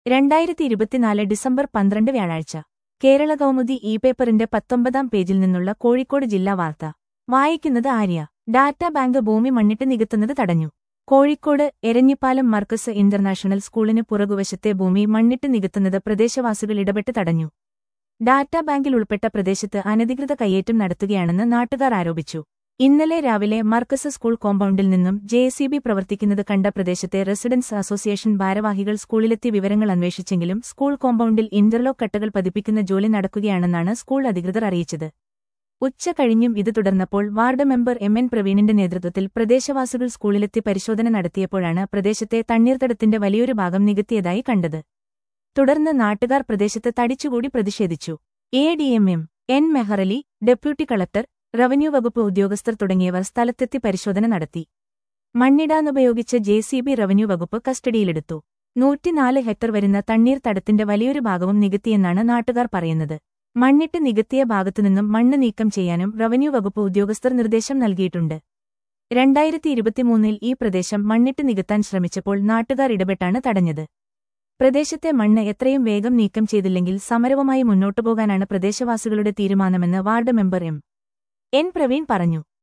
രണ്ടായിരത്തി ഇരുപത്തിനാല് ഡിസംബർ പന്ത്രണ്ട് വ്യാഴാഴ്ച കേരള കൗമുദി ഇ പേപ്പറിന്റെ പത്തൊമ്പതാം പേജിൽ നിന്നുള്ള കോഴിക്കോട് ജില്ലാ വാർത്ത വായിക്കുന്നത് ആര്യ ഡാറ്റ ബാങ്ക് ഭൂമി മണ്ണിട്ട് നികത്തുന്നത് തടഞ്ഞു കോഴിക്കോട് എരഞ്ഞിപ്പാലം മർക്കസ് ഇന്റർനാഷണൽ സ്കൂളിന് പുറകുവശത്തെ ഭൂമി മണ്ണിട്ട് നികത്തുന്നത് പ്രദേശവാസികൾ ഇടപെട്ട് തടഞ്ഞു ഡാറ്റാ ബാങ്കിൽ ഉൾപ്പെട്ട പ്രദേശത്ത് അനധികൃത കയ്യേറ്റം നടത്തുകയാണെന്ന് നാട്ടുകാർ ആരോപിച്ചു ഇന്നലെ രാവിലെ മർക്കസ് സ്കൂൾ കോമ്പൗണ്ടിൽ നിന്നും ജെ പ്രവർത്തിക്കുന്നത് കണ്ട പ്രദേശത്തെ റെസിഡൻസ് അസോസിയേഷൻ ഭാരവാഹികൾ സ്കൂളിലെത്തി വിവരങ്ങൾ അന്വേഷിച്ചെങ്കിലും സ്കൂൾ കോമ്പൗണ്ടിൽ ഇന്റർലോക്ക് കട്ടകൾ പതിപ്പിക്കുന്ന ജോലി നടക്കുകയാണെന്നാണ് സ്കൂൾ അധികൃതർ അറിയിച്ചത് ഉച്ച കഴിഞ്ഞും ഇത് തുടർന്നപ്പോൾ വാർഡ് മെമ്പർ എം എൻ പ്രവീണിന്റെ നേതൃത്വത്തിൽ പ്രദേശവാസികൾ സ്കൂളിലെത്തി പരിശോധന നടത്തിയപ്പോഴാണ് പ്രദേശത്തെ തണ്ണീർത്തടത്തിന്റെ വലിയൊരു ഭാഗം നികത്തിയതായി കണ്ടത് തുടർന്ന് നാട്ടുകാർ പ്രദേശത്ത് തടിച്ചുകൂടി പ്രതിഷേധിച്ചു A D M M N Meharali deputy collector revenue വകുപ്പ് ഉദ്യോഗസ്ഥർ തുടങ്ങിയവർ സ്ഥലത്തെത്തി പരിശോധന നടത്തി മണ്ണിടാനുപയോഗിച്ച ജെ സി ബി റവന്യൂ വകുപ്പ് കസ്റ്റഡിയിലെടുത്തു നൂറ്റിനാല് ഹെക്ടർ വരുന്ന തണ്ണീർത്തടത്തിന്റെ വലിയൊരു ഭാഗവും നികത്തിയെന്നാണ് നാട്ടുകാർ പറയുന്നത് മണ്ണിട്ട് നികത്തിയ ഭാഗത്തുനിന്നും മണ്ണ് നീക്കം ചെയ്യാനും റവന്യൂ വകുപ്പ് ഉദ്യോഗസ്ഥർ നിർദ്ദേശം നൽകിയിട്ടുണ്ട് രണ്ടായിരത്തി ഇരുപത്തിമൂന്നിൽ ഈ പ്രദേശം മണ്ണിട്ട് നികത്താൻ ശ്രമിച്ചപ്പോൾ നാട്ടുകാർ ഇടപെട്ടാണ് തടഞ്ഞത് പ്രദേശത്തെ മണ്ണ് എത്രയും വേഗം നീക്കം ചെയ്തില്ലെങ്കിൽ സമരവുമായി മുന്നോട്ടുപോകാനാണ് പ്രദേശവാസികളുടെ തീരുമാനമെന്ന് ward member M N Praveen പറഞ്ഞു